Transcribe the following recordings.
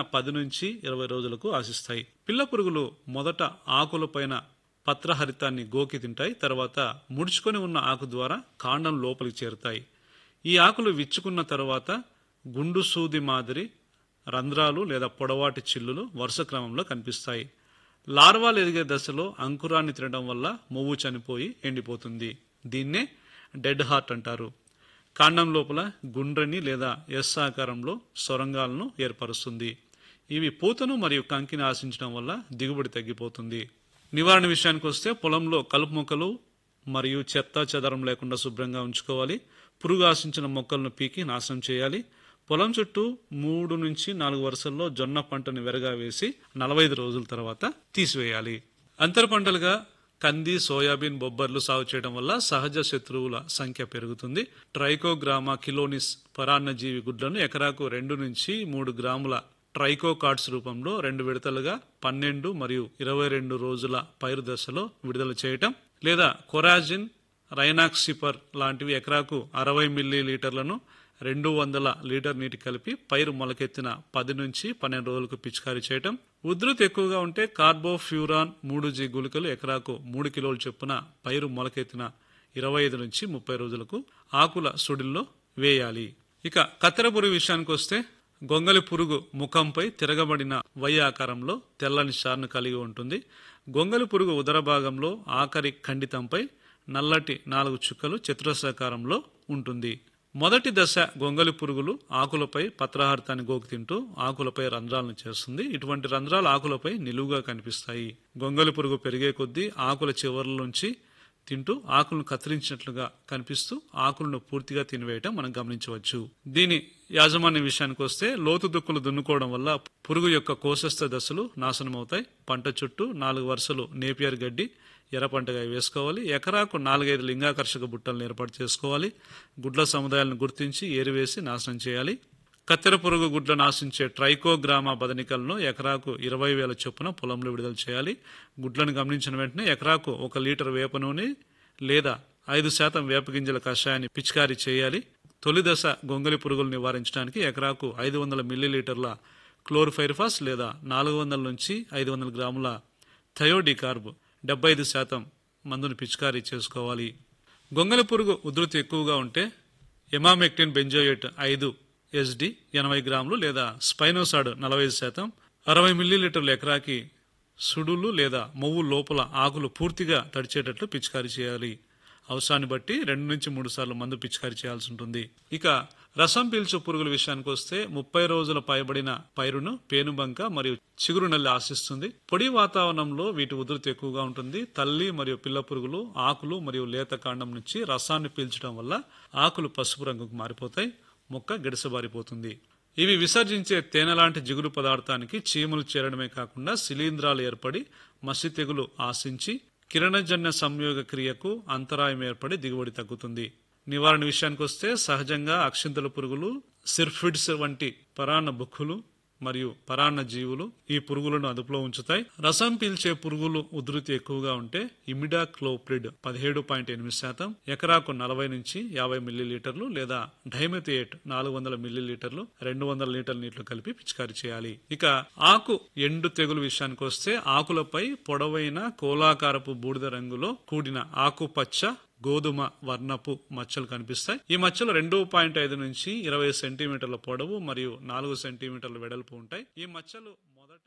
పది నుంచి ఇరవై రోజులకు ఆశిస్తాయి పిల్ల పురుగులు మొదట ఆకులపైన పత్రహరితాన్ని గోకి తింటాయి తర్వాత ముడుచుకొని ఉన్న ఆకు ద్వారా కాండం లోపలికి చేరుతాయి ఈ ఆకులు విచ్చుకున్న తర్వాత గుండు సూది మాదిరి రంధ్రాలు లేదా పొడవాటి చిల్లులు వరుస క్రమంలో కనిపిస్తాయి లార్వాలు ఎదిగే దశలో అంకురాన్ని తినడం వల్ల మొవ్వు చనిపోయి ఎండిపోతుంది దీన్నే డెడ్ హార్ట్ అంటారు కాండం లోపల గుండ్రని లేదా ఎస్ ఆకారంలో సొరంగాలను ఏర్పరుస్తుంది ఇవి పూతను మరియు కంకిని ఆశించడం వల్ల దిగుబడి తగ్గిపోతుంది నివారణ విషయానికి వస్తే పొలంలో కలుపు మొక్కలు మరియు చెత్త చెదరం లేకుండా శుభ్రంగా ఉంచుకోవాలి పురుగు ఆశించిన మొక్కలను పీకి నాశనం చేయాలి పొలం చుట్టూ మూడు నుంచి నాలుగు వరుసల్లో జొన్న పంటను వెరగా వేసి నలభై ఐదు రోజుల తర్వాత తీసివేయాలి అంతర పంటలుగా కంది సోయాబీన్ బొబ్బర్లు సాగు చేయడం వల్ల సహజ శత్రువుల సంఖ్య పెరుగుతుంది ట్రైకోగ్రామా కిలోనిస్ పరాన్నజీవి గుడ్లను ఎకరాకు రెండు నుంచి మూడు గ్రాముల ట్రైకో కార్డ్స్ రూపంలో రెండు విడతలుగా పన్నెండు మరియు ఇరవై రెండు రోజుల పైరు దశలో విడుదల చేయటం లేదా కొరాజిన్ రైనాక్సిపర్ లాంటివి ఎకరాకు అరవై మిల్లీ లీటర్లను రెండు వందల లీటర్ నీటి కలిపి పైరు మొలకెత్తిన పది నుంచి పన్నెండు రోజులకు పిచికారీ చేయటం ఉధృతి ఎక్కువగా ఉంటే కార్బోఫ్యూరాన్ మూడు జీ గుళికలు ఎకరాకు మూడు కిలోల చొప్పున పైరు మొలకెత్తిన ఇరవై ఐదు నుంచి ముప్పై రోజులకు ఆకుల సుడిల్లో వేయాలి ఇక కత్తెర పురుగు విషయానికి వస్తే గొంగలి పురుగు ముఖంపై తిరగబడిన వై ఆకారంలో తెల్లని చార్ను కలిగి ఉంటుంది గొంగలి పురుగు ఉదర భాగంలో ఆఖరి ఖండితంపై నల్లటి నాలుగు చుక్కలు చతురస్రాకారంలో ఉంటుంది మొదటి దశ గొంగలి పురుగులు ఆకులపై పత్రహారితాన్ని గోకి తింటూ ఆకులపై రంధ్రాలను చేస్తుంది ఇటువంటి రంధ్రాలు ఆకులపై నిలువుగా కనిపిస్తాయి గొంగలి పురుగు పెరిగే కొద్దీ ఆకుల చివర్ల నుంచి తింటూ ఆకులను కత్తిరించినట్లుగా కనిపిస్తూ ఆకులను పూర్తిగా తినివేయటం మనం గమనించవచ్చు దీని యాజమాన్య విషయానికి వస్తే లోతు దుక్కులు దున్నుకోవడం వల్ల పురుగు యొక్క కోశస్థ దశలు నాశనమవుతాయి పంట చుట్టూ నాలుగు వరుసలు నేపియర్ గడ్డి ఎర్ర పంటగా వేసుకోవాలి ఎకరాకు నాలుగైదు లింగాకర్షక బుట్టలను ఏర్పాటు చేసుకోవాలి గుడ్ల సముదాయాలను గుర్తించి ఏరివేసి నాశనం చేయాలి కత్తెర పురుగు గుడ్లను ఆశించే ట్రైకోగ్రామా బదనికలను ఎకరాకు ఇరవై వేల చొప్పున పొలంలో విడుదల చేయాలి గుడ్లను గమనించిన వెంటనే ఎకరాకు ఒక లీటర్ వేప నూనె లేదా ఐదు శాతం వేప గింజల కషాయాన్ని పిచికారీ చేయాలి తొలి దశ గొంగలి పురుగులు నివారించడానికి ఎకరాకు ఐదు వందల మిల్లీలీటర్ల క్లోరిఫైరిఫాస్ లేదా నాలుగు వందల నుంచి ఐదు వందల గ్రాముల థయోడికార్బ్ డెబ్బై ఐదు శాతం మందును పిచికారీ చేసుకోవాలి గొంగలి పురుగు ఉధృతి ఎక్కువగా ఉంటే ఎమామెక్టిన్ బెంజోయేట్ ఐదు ఎస్డి ఎనభై గ్రాములు లేదా స్పైనోసాడ్ నలభై ఐదు శాతం అరవై మిల్లీలీటర్ల ఎకరాకి సుడులు లేదా మొవ్వు లోపల ఆకులు పూర్తిగా తడిచేటట్లు పిచికారీ చేయాలి అవసరాన్ని బట్టి రెండు నుంచి మూడు సార్లు మందు పిచికారీ చేయాల్సి ఉంటుంది ఇక రసం పీల్చు పురుగుల విషయానికి వస్తే ముప్పై రోజుల పైబడిన పైరును పేనుబంక మరియు చిగురు నల్లి ఆశిస్తుంది పొడి వాతావరణంలో వీటి ఉధృతి ఎక్కువగా ఉంటుంది తల్లి మరియు పిల్ల పురుగులు ఆకులు మరియు లేత కాండం నుంచి రసాన్ని పీల్చడం వల్ల ఆకులు పసుపు రంగుకు మారిపోతాయి మొక్క గిడసబారిపోతుంది ఇవి విసర్జించే తేనె లాంటి జిగురు పదార్థానికి చీమలు చేరడమే కాకుండా శిలీంధ్రాలు ఏర్పడి మసి తెగులు ఆశించి కిరణజన్య సంయోగ క్రియకు అంతరాయం ఏర్పడి దిగుబడి తగ్గుతుంది నివారణ విషయానికి వస్తే సహజంగా అక్షింతల పురుగులు సిర్ఫిడ్స్ వంటి పరాన్న బుక్కులు మరియు పరాన్న జీవులు ఈ పురుగులను అదుపులో ఉంచుతాయి రసం పీల్చే పురుగులు ఉధృతి ఎక్కువగా ఉంటే ఇమిడా క్లోప్రిడ్ పదిహేడు పాయింట్ ఎనిమిది శాతం ఎకరాకు నలభై నుంచి యాభై మిల్లీలీటర్లు లేదా డైమెథియేట్ నాలుగు వందల మిల్లీలీటర్లు రెండు వందల లీటర్ల నీటిలో కలిపి పిచికారీ చేయాలి ఇక ఆకు ఎండు తెగులు విషయానికి వస్తే ఆకులపై పొడవైన కోలాకారపు బూడిద రంగులో కూడిన ఆకుపచ్చ గోధుమ వర్ణపు మచ్చలు కనిపిస్తాయి ఈ మచ్చలు రెండు పాయింట్ ఐదు నుంచి ఇరవై సెంటీమీటర్ల పొడవు మరియు నాలుగు సెంటీమీటర్ల వెడల్పు ఉంటాయి ఈ మచ్చలు మొదట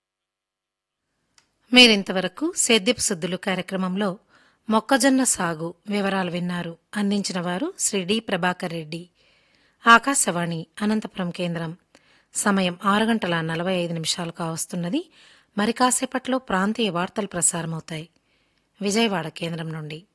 మీరింతవరకు సేద్యపు సుద్దులు కార్యక్రమంలో మొక్కజొన్న సాగు వివరాలు విన్నారు అందించిన వారు శ్రీ డి ప్రభాకర్ రెడ్డి ఆకాశవాణి అనంతపురం కేంద్రం సమయం ఆరు గంటల నలభై ఐదు నిమిషాలు కావస్తున్నది మరి కాసేపట్లో ప్రాంతీయ వార్తలు ప్రసారమవుతాయి విజయవాడ కేంద్రం నుండి